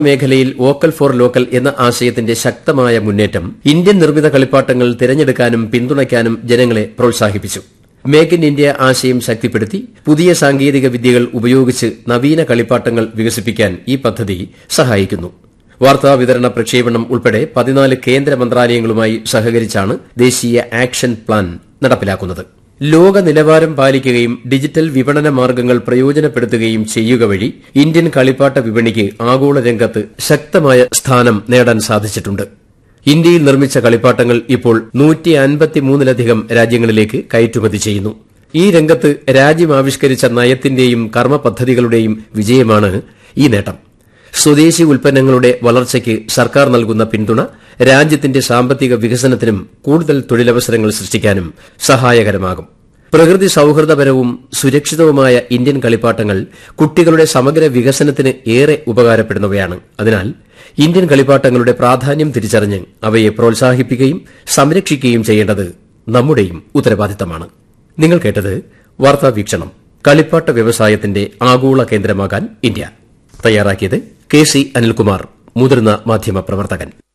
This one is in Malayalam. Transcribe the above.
മേഖലയിൽ വോക്കൽ ഫോർ ലോക്കൽ എന്ന ആശയത്തിന്റെ ശക്തമായ മുന്നേറ്റം ഇന്ത്യൻ നിർമ്മിത കളിപ്പാട്ടങ്ങൾ തിരഞ്ഞെടുക്കാനും പിന്തുണയ്ക്കാനും ജനങ്ങളെ പ്രോത്സാഹിപ്പിച്ചു മേക്ക് ഇൻ ഇന്ത്യ ആശയം ശക്തിപ്പെടുത്തി പുതിയ സാങ്കേതിക വിദ്യകൾ ഉപയോഗിച്ച് നവീന കളിപ്പാട്ടങ്ങൾ വികസിപ്പിക്കാൻ ഈ പദ്ധതി സഹായിക്കുന്നു വാർത്താ വിതരണ പ്രക്ഷേപണം ഉൾപ്പെടെ പതിനാല് കേന്ദ്ര മന്ത്രാലയങ്ങളുമായി സഹകരിച്ചാണ് ദേശീയ ആക്ഷൻ പ്ലാൻ നടപ്പിലാക്കുന്നത് ലോക നിലവാരം പാലിക്കുകയും ഡിജിറ്റൽ വിപണന മാർഗ്ഗങ്ങൾ പ്രയോജനപ്പെടുത്തുകയും ചെയ്യുക വഴി ഇന്ത്യൻ കളിപ്പാട്ട വിപണിക്ക് ആഗോള രംഗത്ത് ശക്തമായ സ്ഥാനം നേടാൻ സാധിച്ചിട്ടുണ്ട് ഇന്ത്യയിൽ നിർമ്മിച്ച കളിപ്പാട്ടങ്ങൾ ഇപ്പോൾ നൂറ്റി അൻപത്തിമൂന്നിലധികം രാജ്യങ്ങളിലേക്ക് കയറ്റുമതി ചെയ്യുന്നു ഈ രംഗത്ത് രാജ്യം ആവിഷ്കരിച്ച നയത്തിന്റെയും കർമ്മ പദ്ധതികളുടെയും വിജയമാണ് ഈ നേട്ടം സ്വദേശി ഉൽപ്പന്നങ്ങളുടെ വളർച്ചയ്ക്ക് സർക്കാർ നൽകുന്ന പിന്തുണ രാജ്യത്തിന്റെ സാമ്പത്തിക വികസനത്തിനും കൂടുതൽ തൊഴിലവസരങ്ങൾ സൃഷ്ടിക്കാനും സഹായകരമാകും പ്രകൃതി സൌഹൃദപരവും സുരക്ഷിതവുമായ ഇന്ത്യൻ കളിപ്പാട്ടങ്ങൾ കുട്ടികളുടെ സമഗ്ര വികസനത്തിന് ഏറെ ഉപകാരപ്പെടുന്നവയാണ് അതിനാൽ ഇന്ത്യൻ കളിപ്പാട്ടങ്ങളുടെ പ്രാധാന്യം തിരിച്ചറിഞ്ഞ് അവയെ പ്രോത്സാഹിപ്പിക്കുകയും സംരക്ഷിക്കുകയും ചെയ്യേണ്ടത് നമ്മുടെയും ഉത്തരവാദിത്തമാണ് നിങ്ങൾ കേട്ടത് വാർത്താ വീക്ഷണം കളിപ്പാട്ട വ്യവസായത്തിന്റെ ആഗോള കേന്ദ്രമാകാൻ ഇന്ത്യ തയ്യാറാക്കിയത് കെ സി അനിൽകുമാർ മുതിർന്ന മാധ്യമ പ്രവർത്തകൻ